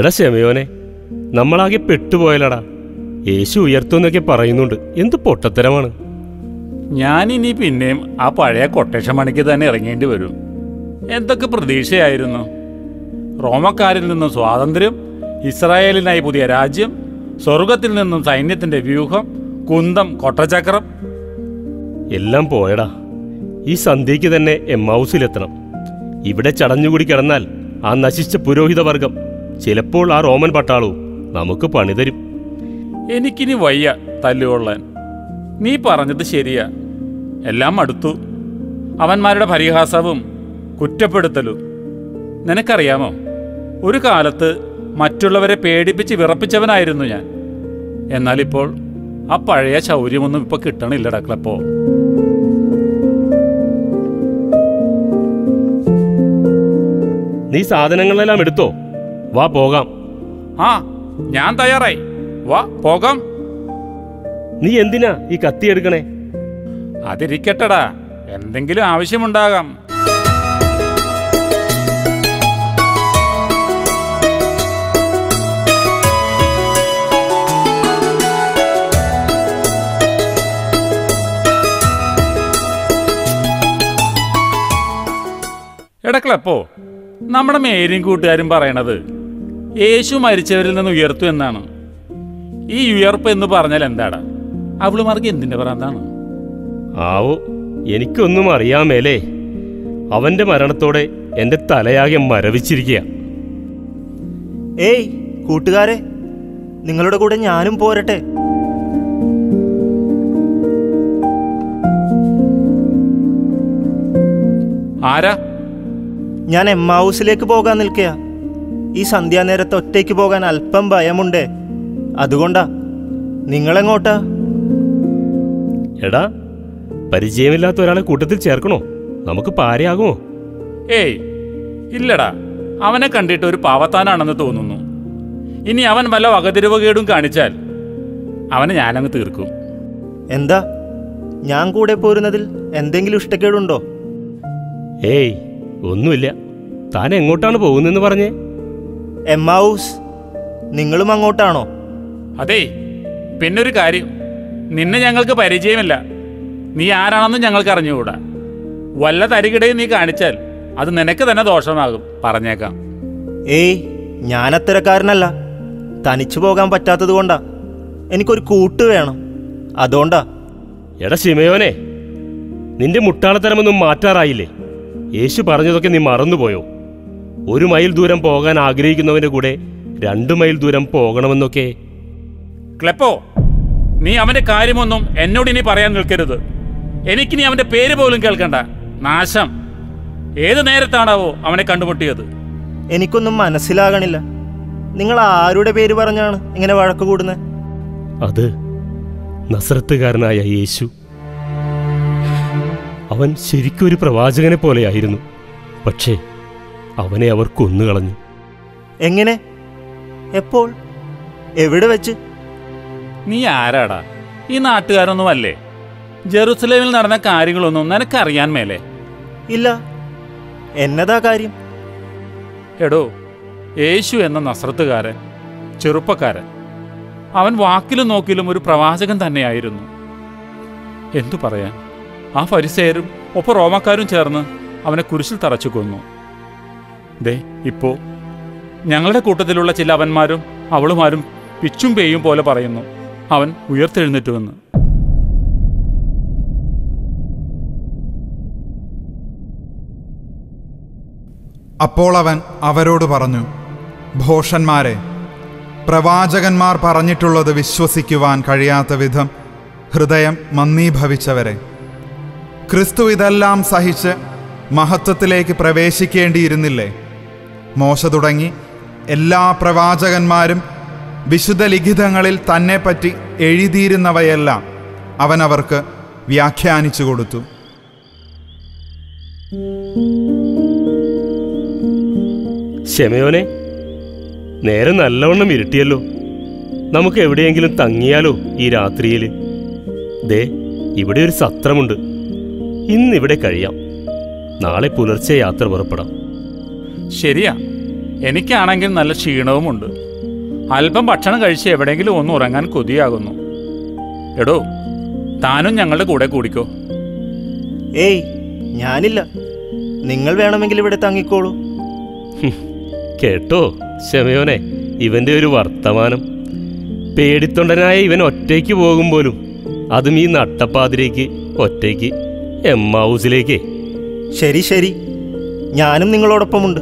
എടാ ശമയോനെ നമ്മളാകെ പെട്ടുപോയലടാ യേശു ഉയർത്തുന്നൊക്കെ പറയുന്നുണ്ട് എന്ത് പൊട്ടത്തരമാണ് ഞാനിനി പിന്നെയും ആ പഴയ കൊട്ടേഷൻ പണിക്ക് തന്നെ ഇറങ്ങേണ്ടി വരും എന്തൊക്കെ പ്രതീക്ഷയായിരുന്നു റോമക്കാരിൽ നിന്നും സ്വാതന്ത്ര്യം ഇസ്രായേലിനായി പുതിയ രാജ്യം സ്വർഗത്തിൽ നിന്നും സൈന്യത്തിന്റെ വ്യൂഹം കുന്തം കൊട്ടചക്രം എല്ലാം പോയടാ ഈ സന്ധ്യയ്ക്ക് തന്നെ എമ്മൗസിലെത്തണം ഇവിടെ ചടഞ്ഞുകൂടി കിടന്നാൽ ആ നശിച്ച പുരോഹിതവർഗം ചിലപ്പോൾ ആ റോമൻ പട്ടാളവും നമുക്ക് പണി തരും എനിക്കിനി വയ്യ തല്ലുകൊള്ളാൻ നീ പറഞ്ഞത് ശരിയാ എല്ലാം അടുത്തു അവന്മാരുടെ പരിഹാസവും കുറ്റപ്പെടുത്തലും നിനക്കറിയാമോ ഒരു കാലത്ത് മറ്റുള്ളവരെ പേടിപ്പിച്ച് വിറപ്പിച്ചവനായിരുന്നു ഞാൻ എന്നാലിപ്പോൾ ആ പഴയ ശൗര്യമൊന്നും ഇപ്പൊ കിട്ടണില്ലടാ ക്ലപ്പോ നീ സാധനങ്ങളെല്ലാം എടുത്തോ വാ പോകാം ആ ഞാൻ തയ്യാറായി വാ പോകാം നീ എന്തിനാ ഈ കത്തി എടുക്കണേ അതിരിക്കട്ടടാ എന്തെങ്കിലും ആവശ്യമുണ്ടാകാം എടക്കളപ്പോ നമ്മുടെ മേരിയും കൂട്ടുകാരും പറയണത് യേശു മരിച്ചവരിൽ നിന്ന് ഉയർത്തു എന്നാണ് ഈ ഉയർപ്പ് എന്ന് പറഞ്ഞാൽ എന്താടാ അവളുമാർക്ക് എന്തിന്റെ പ്രാന്താണ് ആവോ എനിക്കൊന്നും അറിയാമേലേ അവന്റെ മരണത്തോടെ എന്റെ തലയാകെ മരവിച്ചിരിക്കുക ഏയ് കൂട്ടുകാരെ നിങ്ങളുടെ കൂടെ ഞാനും പോരട്ടെ ആരാ ഞാൻ എം ഹൗസിലേക്ക് പോകാൻ നിൽക്കുക ഈ സന്ധ്യാനേരത്ത് ഒറ്റയ്ക്ക് പോകാൻ അല്പം ഭയമുണ്ടേ അതുകൊണ്ടാ നിങ്ങളെങ്ങോട്ടാ എടാ പരിചയമില്ലാത്ത ഒരാളെ കൂട്ടത്തിൽ ചേർക്കണോ നമുക്ക് പാരയാകുമോ ഏയ് ഇല്ലടാ അവനെ കണ്ടിട്ട് ഒരു പാവത്താനാണെന്ന് തോന്നുന്നു ഇനി അവൻ വല്ല വകതിരിവകേടും കാണിച്ചാൽ അവനെ ഞാനങ്ങ് തീർക്കും എന്താ ഞാൻ കൂടെ പോരുന്നതിൽ എന്തെങ്കിലും ഇഷ്ടക്കേടുണ്ടോ ഏയ് ഒന്നുമില്ല താൻ എങ്ങോട്ടാണ് പോകുന്നതെന്ന് പറഞ്ഞേ എം ഹൗസ് നിങ്ങളും അങ്ങോട്ടാണോ അതേ പിന്നൊരു കാര്യം നിന്നെ ഞങ്ങൾക്ക് പരിചയമില്ല നീ ആരാണെന്ന് ഞങ്ങൾക്ക് അറിഞ്ഞുകൂടാ വല്ല തരികിടയും നീ കാണിച്ചാൽ അത് നിനക്ക് തന്നെ ദോഷമാകും പറഞ്ഞേക്കാം ഏയ് ഞാനത്തരക്കാരനല്ല തനിച്ചു പോകാൻ പറ്റാത്തത് കൊണ്ടാ എനിക്കൊരു കൂട്ട് വേണം അതുകൊണ്ടാ എടാ ശിമയോനെ നിന്റെ മുട്ടാളത്തരമൊന്നും മാറ്റാറായില്ലേ യേശു പറഞ്ഞതൊക്കെ നീ മറന്നുപോയോ ഒരു മൈൽ ദൂരം പോകാൻ ആഗ്രഹിക്കുന്നവന്റെ കൂടെ രണ്ടു മൈൽ ദൂരം പോകണമെന്നൊക്കെ ക്ലെപ്പോ നീ അവന്റെ കാര്യമൊന്നും എന്നോട് ഇനി പറയാൻ നിൽക്കരുത് എനിക്കിനി അവന്റെ പേര് പോലും കേൾക്കണ്ട നാശം ഏത് നേരത്താണാവോ അവനെ കണ്ടുമുട്ടിയത് എനിക്കൊന്നും മനസ്സിലാകണില്ല നിങ്ങൾ ആരുടെ പേര് പറഞ്ഞാണ് ഇങ്ങനെ വഴക്ക് കൂടുന്നത് അത് നസ്രത്തുകാരനായ യേശു അവൻ ശരിക്കൊരു പ്രവാചകനെ പോലെയായിരുന്നു പക്ഷേ അവനെ അവർ കൊന്നുകളഞ്ഞു എങ്ങനെ എപ്പോൾ എവിടെ വെച്ച് നീ ആരാടാ ഈ നാട്ടുകാരൊന്നും അല്ലേ ജെറുസലേമിൽ നടന്ന കാര്യങ്ങളൊന്നും നിനക്കറിയാൻ മേലേ ഇല്ല എന്നതാ കാര്യം എടോ യേശു എന്ന നസ്രത്തുകാരൻ ചെറുപ്പക്കാരൻ അവൻ വാക്കിലും നോക്കിലും ഒരു പ്രവാചകൻ തന്നെയായിരുന്നു എന്തു പറയാൻ ആ ഫരിസേരും ഒപ്പം റോമക്കാരും ചേർന്ന് അവനെ കുരിശിൽ തറച്ചു കൊന്നു ദേ ഇപ്പോ ഞങ്ങളുടെ കൂട്ടത്തിലുള്ള ചില അവന്മാരും അവളുമാരും പിച്ചും പേയും പോലെ പറയുന്നു അവൻ ഉയർത്തെഴുന്നേറ്റുവെന്ന് അപ്പോൾ അവൻ അവരോട് പറഞ്ഞു ഭോഷന്മാരെ പ്രവാചകന്മാർ പറഞ്ഞിട്ടുള്ളത് വിശ്വസിക്കുവാൻ കഴിയാത്ത വിധം ഹൃദയം മന്ദീഭവിച്ചവരെ ക്രിസ്തു ഇതെല്ലാം സഹിച്ച് മഹത്വത്തിലേക്ക് പ്രവേശിക്കേണ്ടിയിരുന്നില്ലേ മോശ തുടങ്ങി എല്ലാ പ്രവാചകന്മാരും വിശുദ്ധ ലിഖിതങ്ങളിൽ തന്നെപ്പറ്റി എഴുതിയിരുന്നവയെല്ലാം അവൻ അവർക്ക് വ്യാഖ്യാനിച്ചു കൊടുത്തു ശമയോനെ നേരെ നല്ലവണ്ണം ഇരുട്ടിയല്ലോ നമുക്ക് എവിടെയെങ്കിലും തങ്ങിയാലോ ഈ രാത്രിയിൽ ദേ ഇവിടെ ഒരു സത്രമുണ്ട് ഇന്നിവിടെ കഴിയാം നാളെ പുലർച്ചെ യാത്ര പുറപ്പെടാം ശരിയാ എനിക്കാണെങ്കിൽ നല്ല ക്ഷീണവുമുണ്ട് അല്പം ഭക്ഷണം കഴിച്ച് എവിടെയെങ്കിലും ഒന്ന് ഉറങ്ങാൻ കൊതിയാകുന്നു എടോ താനും ഞങ്ങളുടെ കൂടെ കൂടിക്കോ ഏയ് ഞാനില്ല നിങ്ങൾ വേണമെങ്കിൽ ഇവിടെ തങ്ങിക്കോളൂ കേട്ടോ ശമയോനെ ഇവന്റെ ഒരു വർത്തമാനം പേടിത്തൊണ്ടനായ ഇവൻ ഒറ്റയ്ക്ക് പോകും പോലും അതും ഈ നട്ടപ്പാതിലേക്ക് ഒറ്റയ്ക്ക് എം ഹൗസിലേക്ക് ശരി ശരി ഞാനും നിങ്ങളോടൊപ്പമുണ്ട്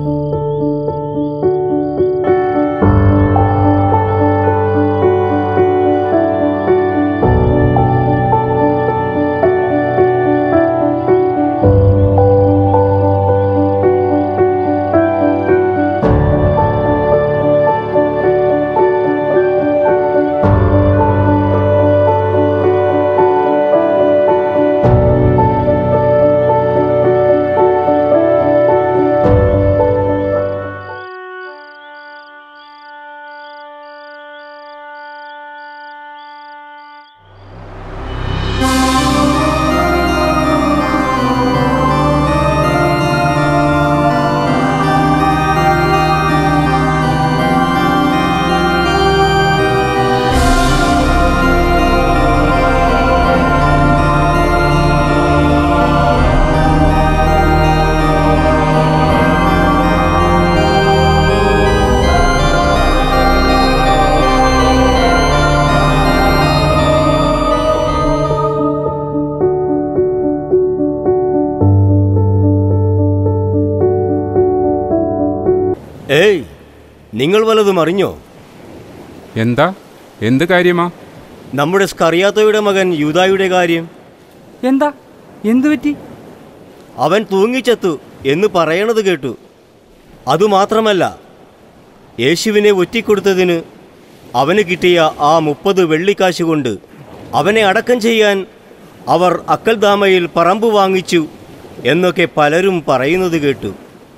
ഏയ് നിങ്ങൾ വല്ലതും അറിഞ്ഞോ എന്താ എന്ത് കാര്യമാ നമ്മുടെ സ്കറിയാത്തോയുടെ മകൻ യൂദായുടെ കാര്യം എന്താ എന്തു പറ്റി അവൻ തൂങ്ങിച്ചത്തു എന്ന് പറയണത് കേട്ടു അതുമാത്രമല്ല യേശുവിനെ ഒറ്റിക്കൊടുത്തതിന് അവന് കിട്ടിയ ആ മുപ്പത് വെള്ളിക്കാശ് കൊണ്ട് അവനെ അടക്കം ചെയ്യാൻ അവർ അക്കൽദാമയിൽ പറമ്പ് വാങ്ങിച്ചു എന്നൊക്കെ പലരും പറയുന്നത് കേട്ടു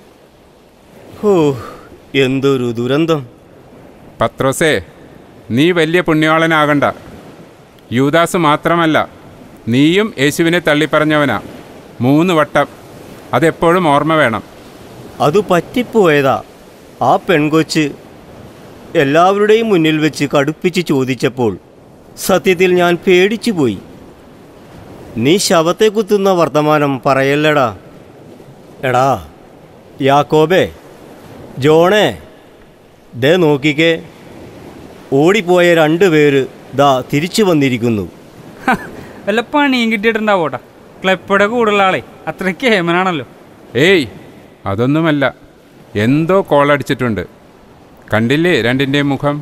ഹോ എന്തൊരു ദുരന്തം പത്രോസേ നീ വലിയ പുണ്യാളനാകണ്ട യൂദാസ് മാത്രമല്ല നീയും യേശുവിനെ തള്ളിപ്പറഞ്ഞവനാ മൂന്ന് വട്ടം അതെപ്പോഴും ഓർമ്മ വേണം അത് പറ്റിപ്പോയതാ ആ പെൺകൊച്ച് എല്ലാവരുടെയും മുന്നിൽ വെച്ച് കടുപ്പിച്ച് ചോദിച്ചപ്പോൾ സത്യത്തിൽ ഞാൻ പേടിച്ചു പോയി നീ ശവത്തെ കുത്തുന്ന വർത്തമാനം പറയല്ലടാ എടാ യാക്കോബേ ജോണേ ദേ നോക്കിക്കേ ഓടിപ്പോയ രണ്ട് പേര് ദാ തിരിച്ചു വന്നിരിക്കുന്നു വല്ല പണിയും കിട്ടിയിട്ടുണ്ടാവോട്ടാ ക്ലപ്പയുടെ കൂടുള്ള ആളെ അത്രയ്ക്ക് ഹേമനാണല്ലോ ഏയ് അതൊന്നുമല്ല എന്തോ കോളടിച്ചിട്ടുണ്ട് കണ്ടില്ലേ രണ്ടിൻ്റെയും മുഖം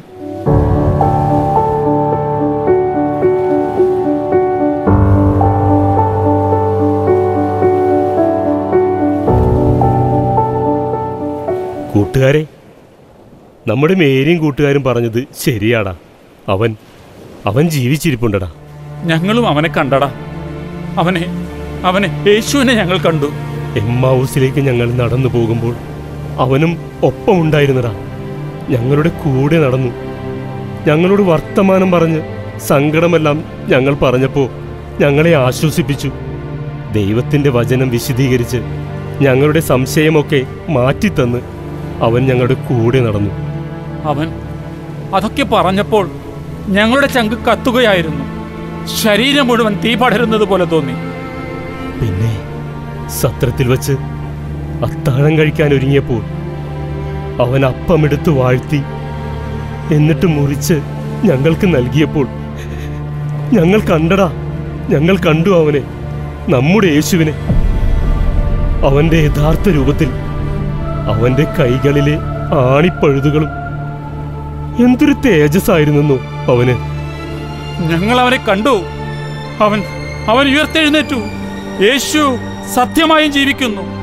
കൂട്ടുകാരെ നമ്മുടെ മേരിയും കൂട്ടുകാരും പറഞ്ഞത് ശരിയാടാ അവൻ അവൻ ജീവിച്ചിരിപ്പുണ്ടടാ ഞങ്ങളും അവനെ കണ്ടടാ അവനെ അവനെ യേശുവിനെ ഞങ്ങൾ കണ്ടു എം ഹൗസിലേക്ക് ഞങ്ങൾ നടന്നു പോകുമ്പോൾ അവനും ഒപ്പമുണ്ടായിരുന്നടാ ഞങ്ങളുടെ കൂടെ നടന്നു ഞങ്ങളോട് വർത്തമാനം പറഞ്ഞ് സങ്കടമെല്ലാം ഞങ്ങൾ പറഞ്ഞപ്പോൾ ഞങ്ങളെ ആശ്വസിപ്പിച്ചു ദൈവത്തിൻ്റെ വചനം വിശദീകരിച്ച് ഞങ്ങളുടെ സംശയമൊക്കെ മാറ്റിത്തന്ന് അവൻ ഞങ്ങളുടെ കൂടെ നടന്നു അവൻ അതൊക്കെ പറഞ്ഞപ്പോൾ ഞങ്ങളുടെ ചങ്ക് കത്തുകയായിരുന്നു ശരീരം മുഴുവൻ തീ പടരുന്നത് പോലെ തോന്നി പിന്നെ സത്രത്തിൽ വച്ച് അത്താഴം കഴിക്കാൻ ഒരുങ്ങിയപ്പോൾ അവൻ അപ്പമെടുത്ത് വാഴ്ത്തി എന്നിട്ട് മുറിച്ച് ഞങ്ങൾക്ക് നൽകിയപ്പോൾ ഞങ്ങൾ കണ്ടടാ ഞങ്ങൾ കണ്ടു അവനെ നമ്മുടെ യേശുവിനെ അവന്റെ യഥാർത്ഥ രൂപത്തിൽ അവന്റെ കൈകളിലെ ആണിപ്പഴുതുകളും എന്തൊരു തേജസ്സായിരുന്നെന്നോ അവന് ഞങ്ങൾ അവനെ കണ്ടു അവൻ അവൻ ഉയർത്തെഴുന്നേറ്റു യേശു സത്യമായും ജീവിക്കുന്നു